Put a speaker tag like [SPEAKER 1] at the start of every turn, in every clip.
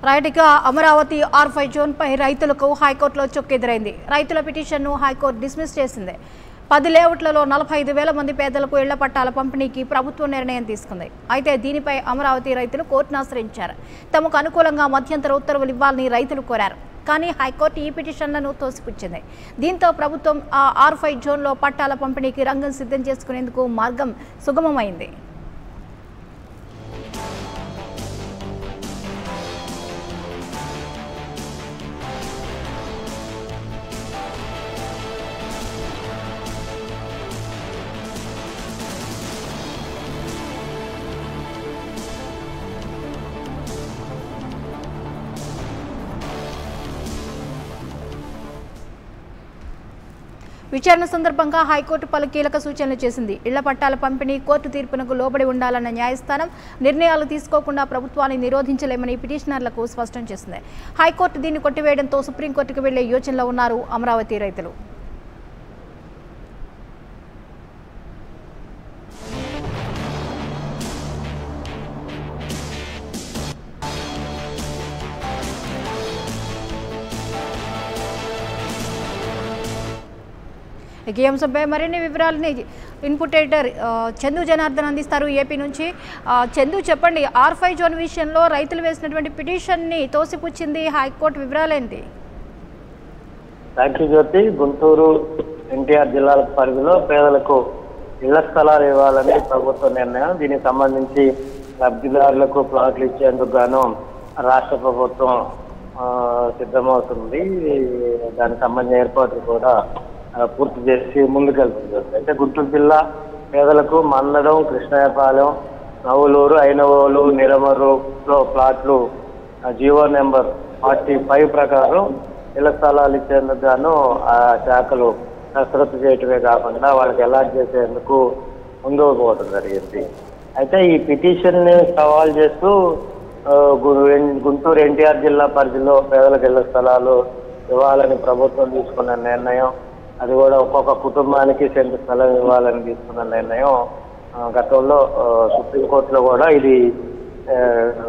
[SPEAKER 1] Right ఇక Amaravati are five జోన్పై రైతులకు హైకోర్టులో చొక్కెదురైంది రైతుల పిటిషన్ను హైకోర్టు డిస్మిస్ చేసింది పది లేఅవుట్లలో నలభై ఐదు వేల మంది పేదలకు ఇళ్ల పట్టాల పంపిణీకి ప్రభుత్వం నిర్ణయం తీసుకుంది అయితే దీనిపై అమరావతి రైతులు కోర్టును ఆశ్రయించారు తమకు అనుకూలంగా మధ్యంతర ఉత్తర్వులు ఇవ్వాలని రైతులు కోరారు కానీ హైకోర్టు ఈ పిటిషన్లను తోసిపుచ్చింది దీంతో ప్రభుత్వం ఆ ఆర్ ఫైవ్ జోన్లో పట్టాల పంపిణీకి రంగం సిద్ధం చేసుకునేందుకు మార్గం సుగమమైంది విచారణ సందర్భంగా హైకోర్టు పలు కీలక సూచనలు చేసింది ఇళ్ల పట్టాల పంపిణీ కోర్టు తీర్పునకు లోబడి ఉండాలన్న న్యాయస్థానం నిర్ణయాలు తీసుకోకుండా ప్రభుత్వాన్ని నిరోధించలేమని పిటిషనర్లకు స్పష్టం చేసింది హైకోర్టు దీన్ని కొట్టివేయడంతో సుప్రీంకోర్టుకు వెళ్లే యోచనలో ఉన్నారు అమరావతి రైతులు ఇక ఈ అంశంపై మరిన్ని వివరాలని ఇన్పుట్ ఎడిటర్ ఆ, చందు జనార్దన్ అందిస్తారు ఏపీ నుంచి ఆ, చందు చెప్పండి ఆర్ ఫైవ్ జోన్ విషయంలో రైతులు వేసినటువంటి పిటిషన్ని తోసిపుచ్చింది హైకోర్టు వివరాలేంటి
[SPEAKER 2] thank you Jyothi Guntur NTR జిల్లాల పరిధిలో పేదలకు ఇళ్ల స్థలాలు ఇవ్వాలని ప్రభుత్వ నిర్ణయం దీనికి సంబంధించి లబ్ధిదారులకు ప్లాట్లు ఇచ్చేందుకు గాను రాష్ట్ర ప్రభుత్వం ఆ, సిద్ధమవుతుంది దానికి సంబంధించిన ఏర్పాట్లు కూడా ఆ, పూర్తి చేసి ముందుకెళ్తుంది జ్యోతి. అయితే గుంటూరు జిల్లా పేదలకు మందడం కృష్ణాయపాలెం నవ్వులూరు ఐనవోలు నిరమరులో ప్లాట్లు ఆ, జీవో నెంబర్ ఫార్టీ ఫైవ్ ప్రకారం ఇళ్ల స్థలాలు ఇచ్చేందుకు గాను ఆ శాఖలు కసరత్తు చేయటమే కాకుండా వాళ్ళకి అలాట్ చేసేందుకు ముందుకు పోవడం జరిగింది అయితే ఈ పిటిషన్ ని సవాల్ చేస్తూ ఆ, గు- గుంటూరు ఎన్టీఆర్ జిల్లా పరిధిలో పేదలకు ఇళ్ల స్థలాలు ఇవ్వాలని ప్రభుత్వం తీసుకున్న నిర్ణయం అది కూడా ఒక్కొక్క కుటుంబానికి సెంట్ స్థలం ఇవ్వాలని తీసుకున్న నిర్ణయం ఆ, గతంలో ఆ, సుప్రీంకోర్టులో కూడా ఇది ఆ,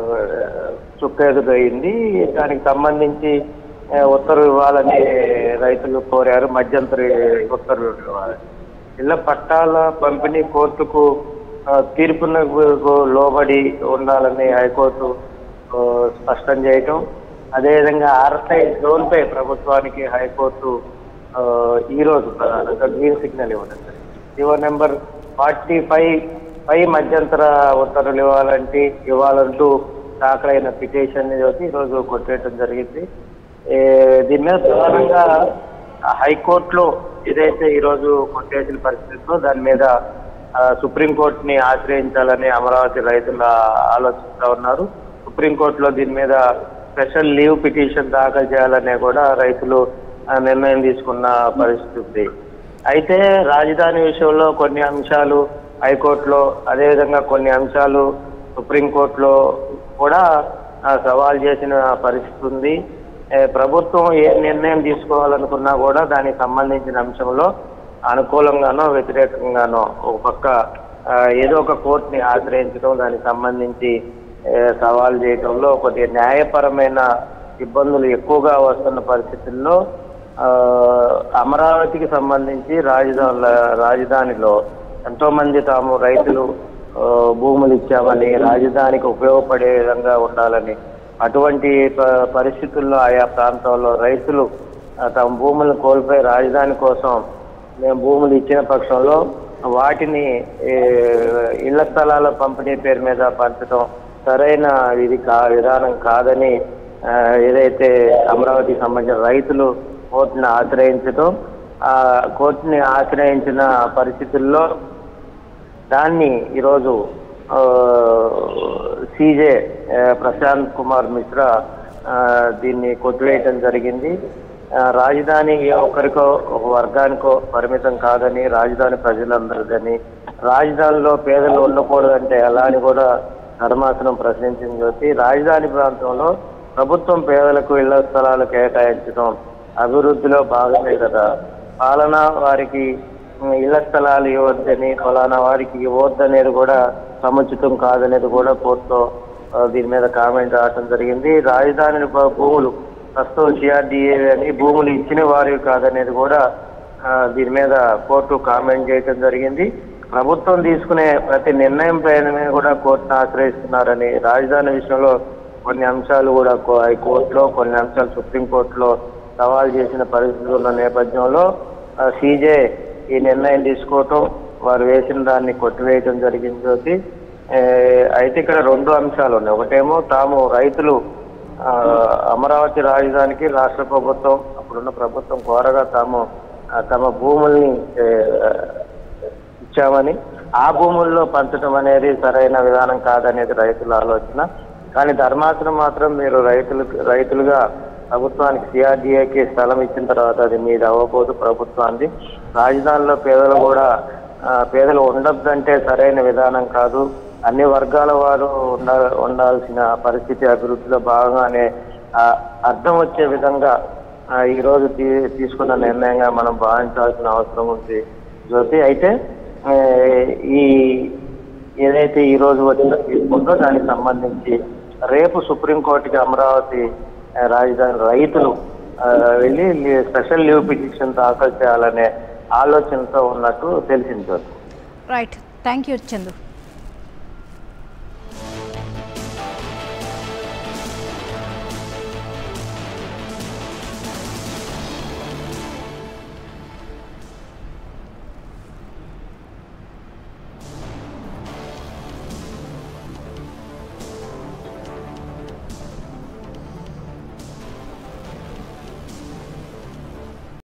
[SPEAKER 2] చుక్కెదురయింది దానికి సంబంధించి ఆ, ఉత్తర్వు ఇవ్వాలని రైతులు కోరారు మధ్యంతరి ఉత్తర్వులు ఇవ్వాలని ఇళ్ల పట్టాల పంపిణీ కోర్టుకు ఆ, తీర్పునకు లోబడి ఉండాలని హైకోర్టు ఆ, స్పష్టం చేయటం అదేవిధంగా ఆర్ఐ జోన్పై ప్రభుత్వానికి హైకోర్టు ఆ, ఈ రోజు ప్రధానంగా గ్రీన్ సిగ్నల్ ఇవ్వడం జరిగింది జీవో నెంబర్ ఫార్టీ ఫైవ్ పై మధ్యంతర ఉత్తర్వులు ఇవ్వాలంటే ఇవ్వాలంటూ దాఖలైన పిటిషన్ వచ్చి ఈరోజు కొట్టేయడం జరిగింది ఏ, దీని మీద ప్రధానంగా హైకోర్టులో ఏదైతే ఈరోజు కొట్టేసిన పరిస్థితిలో దాని మీద ఆ, సుప్రీంకోర్టుని ఆశ్రయించాలని అమరావతి రైతులు ఆలోచిస్తూ ఉన్నారు సుప్రీంకోర్టులో దీని మీద స్పెషల్ లీవ్ పిటిషన్ దాఖలు చేయాలనే కూడా రైతులు ఆ, నిర్ణయం తీసుకున్న పరిస్థితి ఉంది అయితే రాజధాని విషయంలో కొన్ని అంశాలు హైకోర్టులో అదేవిధంగా కొన్ని అంశాలు సుప్రీంకోర్టులో కూడా ఆ, సవాల్ చేసిన పరిస్థితి ఉంది ఏ, ప్రభుత్వం ఏ నిర్ణయం తీసుకోవాలనుకున్నా కూడా దానికి సంబంధించిన అంశంలో అనుకూలంగానో వ్యతిరేకంగానో ఒక పక్క ఆ, ఏదో ఒక కోర్టుని ఆశ్రయించడం దానికి సంబంధించి ఏ, సవాల్ చేయడంలో కొద్దిగా న్యాయపరమైన ఇబ్బందులు ఎక్కువగా వస్తున్న పరిస్థితుల్లో ఆ, అమరావతికి సంబంధించి రాజధాని రాజధానిలో ఎంతో మంది తాము రైతులు ఆ, భూములు ఇచ్చామని రాజధానికి ఉపయోగపడే విధంగా ఉండాలని అటువంటి ప- పరిస్థితుల్లో ఆయా ప్రాంతాల్లో రైతులు ఆ, తమ భూములను కోల్పోయి రాజధాని కోసం మేము భూములు ఇచ్చిన పక్షంలో వాటిని ఏ, ఇళ్ల స్థలాల పంపిణీ పేరు మీద పంచడం సరైన ఇది కా విధానం కాదని ఆ, ఏదైతే అమరావతికి సంబంధించిన రైతులు కోర్టుని ఆశ్రయించడం ఆ కోర్టుని ఆశ్రయించిన పరిస్థితుల్లో దాన్ని ఈరోజు ఆ, సీజే ఆ, ప్రశాంత్ కుమార్ మిశ్రా ఆ, దీన్ని కొట్టివేయటం జరిగింది ఆ, రాజధాని ఏ ఒక్కరికో ఒక వర్గానికో పరిమితం కాదని రాజధాని ప్రజలందరిదని రాజధానిలో పేదలు ఉండకూడదంటే ఎలా అని కూడా ధర్మాసనం ప్రశ్నించింది వచ్చి రాజధాని ప్రాంతంలో ప్రభుత్వం పేదలకు ఇళ్ల స్థలాలు కేటాయించడం అభివృద్ధిలో భాగమే కదా పాలన వారికి ఉమ్, ఇళ్ల స్థలాలు ఇవ్వద్దని ఫలానా వారికి ఇవ్వద్దనేది కూడా సముచితం కాదనేది కూడా కోర్టులో ఆ, దీని మీద కామెంట్ రావడం జరిగింది రాజధాని భూ- భూములు ప్రస్తుతం సిఆర్డిఏ అని భూములు ఇచ్చిన వారి కాదనేది కూడా ఆ, దీని మీద కోర్టు కామెంట్ చేయడం జరిగింది ప్రభుత్వం తీసుకునే ప్రతి నిర్ణయం పైన కూడా కోర్టును ఆశ్రయిస్తున్నారని రాజధాని విషయంలో కొన్ని అంశాలు కూడా కో- హైకోర్టులో కొన్ని అంశాలు సుప్రీంకోర్టులో సవాల్ చేసిన పరిస్థితులు ఉన్న నేపథ్యంలో సీజే ఈ నిర్ణయం తీసుకోవటం వారు వేసిన దాన్ని కొట్టివేయటం జరిగింది జ్యోతి ఏ, అయితే ఇక్కడ రెండు అంశాలు ఉన్నాయి ఒకటేమో తాము రైతులు ఆ, అమరావతి రాజధానికి రాష్ట్ర ప్రభుత్వం అప్పుడున్న ప్రభుత్వం కోరగా తాము ఆ, తమ భూముల్ని ఏ, ఇచ్చామని ఆ భూముల్లో పంచడం అనేది సరైన విధానం కాదనేది రైతుల ఆలోచన కానీ ధర్మాసనం మాత్రం మీరు రైతులు రైతులుగా ప్రభుత్వానికి సిఆర్డీఏకి స్థలం ఇచ్చిన తర్వాత అది మీది అవ్వబోదు ప్రభుత్వానికి రాజధానిలో పేదలు కూడా ఆ, పేదలు ఉండొద్దంటే సరైన విధానం కాదు అన్ని వర్గాల వారు ఉండ ఉండాల్సిన పరిస్థితి అభివృద్ధిలో భాగంగానే ఆ, అర్థం వచ్చే విధంగా ఆ, ఈ రోజు తీ- తీసుకున్న నిర్ణయంగా మనం భావించాల్సిన అవసరం ఉంది జ్యోతి అయితే ఆ, ఈ ఏదైతే ఈ రోజు వచ్చిన తీసుకుందో దానికి సంబంధించి రేపు సుప్రీంకోర్టుకి అమరావతి ఆ, రాజధాని రైతులు ఆ, వెళ్ళి లీ- స్పెషల్ లీవ్ పిటిషన్ దాఖలు చేయాలనే ఆలోచనతో ఉన్నట్టు తెలిసింది Jyothi
[SPEAKER 1] right thank you Chandu